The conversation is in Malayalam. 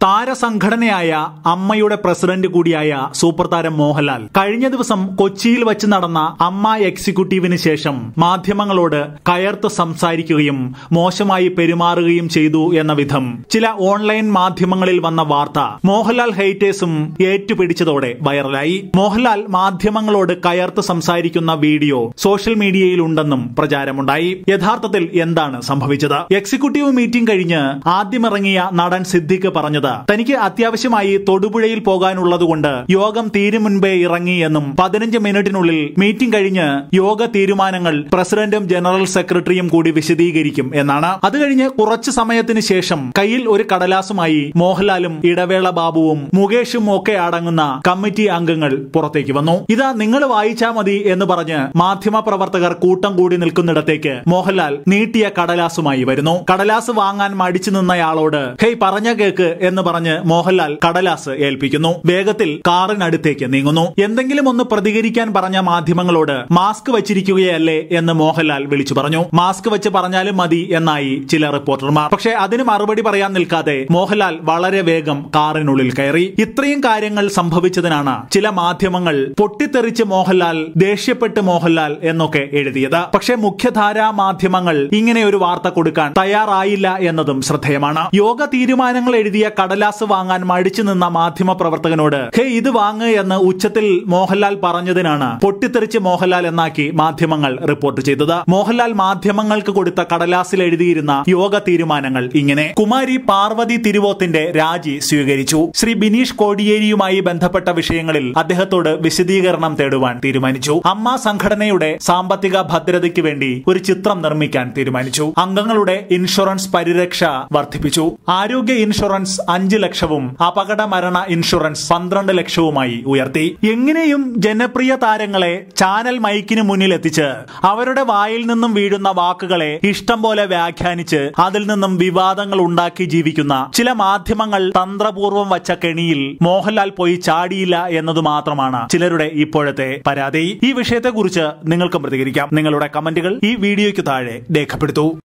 താരസംഘടനയായ അമ്മയുടെ പ്രസിഡന്റ് കൂടിയായ സൂപ്പർ താരം മോഹൻലാൽ കഴിഞ്ഞ ദിവസം കൊച്ചിയിൽ വച്ച് നടന്ന അമ്മ എക്സിക്യൂട്ടീവിന് ശേഷം മാധ്യമങ്ങളോട് കയർത്ത് സംസാരിക്കുകയും മോശമായി പെരുമാറുകയും ചെയ്തു എന്ന വിധം ചില ഓൺലൈൻ മാധ്യമങ്ങളിൽ വന്ന വാർത്ത മോഹൻലാൽ ഹെയ്റ്റേഴ്സും ഏറ്റുപിടിച്ചതോടെ വൈറലായി മോഹൻലാൽ മാധ്യമങ്ങളോട് കയർത്ത് സംസാരിക്കുന്ന വീഡിയോ സോഷ്യൽ മീഡിയയിൽ ഉണ്ടെന്നും പ്രചാരമുണ്ടായി യഥാർത്ഥത്തിൽ എന്താണ് സംഭവിച്ചത് എക്സിക്യൂട്ടീവ് മീറ്റിംഗ് കഴിഞ്ഞ് ആദ്യമിറങ്ങിയ നടൻ സിദ്ദിഖ് പറഞ്ഞത് തനിക്ക് അത്യാവശ്യമായി തൊടുപുഴയിൽ പോകാനുള്ളതുകൊണ്ട് യോഗം തീരും മുൻപേ ഇറങ്ങി എന്നും പതിനഞ്ച് മിനിറ്റിനുള്ളിൽ മീറ്റിംഗ് കഴിഞ്ഞ് യോഗ തീരുമാനങ്ങൾ പ്രസിഡന്റും ജനറൽ സെക്രട്ടറിയും കൂടി വിശദീകരിക്കും എന്നാണ് അത് കഴിഞ്ഞ് കുറച്ചു സമയത്തിന് ശേഷം കയ്യിൽ ഒരു കടലാസുമായി മോഹൻലാലും ഇടവേള ബാബുവും മുകേഷും ഒക്കെ അടങ്ങുന്ന കമ്മിറ്റി അംഗങ്ങൾ പുറത്തേക്ക് വന്നു ഇതാ നിങ്ങൾ വായിച്ചാ മതി എന്ന് പറഞ്ഞ് മാധ്യമ പ്രവർത്തകർ കൂട്ടം കൂടി നിൽക്കുന്നിടത്തേക്ക് മോഹൻലാൽ നീട്ടിയ കടലാസുമായി വരുന്നു കടലാസ് വാങ്ങാൻ മടിച്ചു നിന്നയാളോട് ഹേയ് പറഞ്ഞ കേക്ക് എന്ന് പറഞ്ഞ് മോഹൻലാൽ കടലാസ് ഏൽപ്പിക്കുന്നു വേഗത്തിൽ കാറിനടുത്തേക്ക് നീങ്ങുന്നു എന്തെങ്കിലും ഒന്ന് പ്രതികരിക്കാൻ പറഞ്ഞ മാധ്യമങ്ങളോട് മാസ്ക് വെച്ചിരിക്കുകയല്ലേ എന്ന് മോഹൻലാൽ വിളിച്ചു പറഞ്ഞു മാസ്ക് വെച്ച് പറഞ്ഞാലും മതി എന്നായി ചില റിപ്പോർട്ടർമാർ പക്ഷേ അതിന് മറുപടി പറയാൻ നിൽക്കാതെ മോഹൻലാൽ വളരെ വേഗം കാറിനുള്ളിൽ കയറി ഇത്രയും കാര്യങ്ങൾ സംഭവിച്ചതിനാണ് ചില മാധ്യമങ്ങൾ പൊട്ടിത്തെറിച്ച് മോഹൻലാൽ ദേഷ്യപ്പെട്ട് മോഹൻലാൽ എന്നൊക്കെ എഴുതിയത് പക്ഷേ മുഖ്യധാരാ മാധ്യമങ്ങൾ ഇങ്ങനെ ഒരു വാർത്ത കൊടുക്കാൻ തയ്യാറായില്ല എന്നതും ശ്രദ്ധേയമാണ് യോഗ തീരുമാനങ്ങൾ എഴുതിയ കടലാസ് വാങ്ങാൻ മടിച്ചു നിന്ന മാധ്യമ പ്രവർത്തകനോട് ഹേ ഇത് വാങ്ങ് എന്ന് ഉച്ചത്തിൽ മോഹൻലാൽ പറഞ്ഞതിനാണ് പൊട്ടിത്തെറിച്ച് മോഹൻലാൽ എന്നാക്കി മാധ്യമങ്ങൾ റിപ്പോർട്ട് ചെയ്തത് മോഹൻലാൽ മാധ്യമങ്ങൾക്ക് കൊടുത്ത കടലാസിൽ എഴുതിയിരുന്ന യോഗ തീരുമാനങ്ങൾ ഇങ്ങനെ കുമാരി പാർവതി തിരുവോത്തിന്റെ രാജി സ്വീകരിച്ചു ശ്രീ ബിനീഷ് കോടിയേരിയുമായി ബന്ധപ്പെട്ട വിഷയങ്ങളിൽ അദ്ദേഹത്തോട് വിശദീകരണം തേടുവാൻ തീരുമാനിച്ചു അമ്മ സംഘടനയുടെ സാമ്പത്തിക ഭദ്രതയ്ക്ക് വേണ്ടി ഒരു ചിത്രം നിർമ്മിക്കാൻ തീരുമാനിച്ചു അംഗങ്ങളുടെ ഇൻഷുറൻസ് പരിരക്ഷ വർദ്ധിപ്പിച്ചു ആരോഗ്യ ഇൻഷുറൻസ് അഞ്ച് ലക്ഷവും അപകട മരണ ഇൻഷുറൻസ് പന്ത്രണ്ട് ലക്ഷവുമായി ഉയർത്തി എങ്ങനെയും ജനപ്രിയ താരങ്ങളെ ചാനൽ മൈക്കിന് മുന്നിൽ എത്തിച്ച് അവരുടെ വായിൽ നിന്നും വീഴുന്ന വാക്കുകളെ ഇഷ്ടം പോലെ വ്യാഖ്യാനിച്ച് അതിൽ നിന്നും വിവാദങ്ങൾ ഉണ്ടാക്കി ജീവിക്കുന്ന ചില മാധ്യമങ്ങൾ തന്ത്രപൂർവം വച്ച കെണിയിൽ മോഹൻലാൽ പോയി ചാടിയില്ല എന്നത് മാത്രമാണ് ചിലരുടെ ഇപ്പോഴത്തെ പരാതി ഈ വിഷയത്തെക്കുറിച്ച് നിങ്ങൾക്കും പ്രതികരിക്കാം നിങ്ങളുടെ കമന്റുകൾ ഈ വീഡിയോയ്ക്ക് താഴെ രേഖപ്പെടുത്തൂ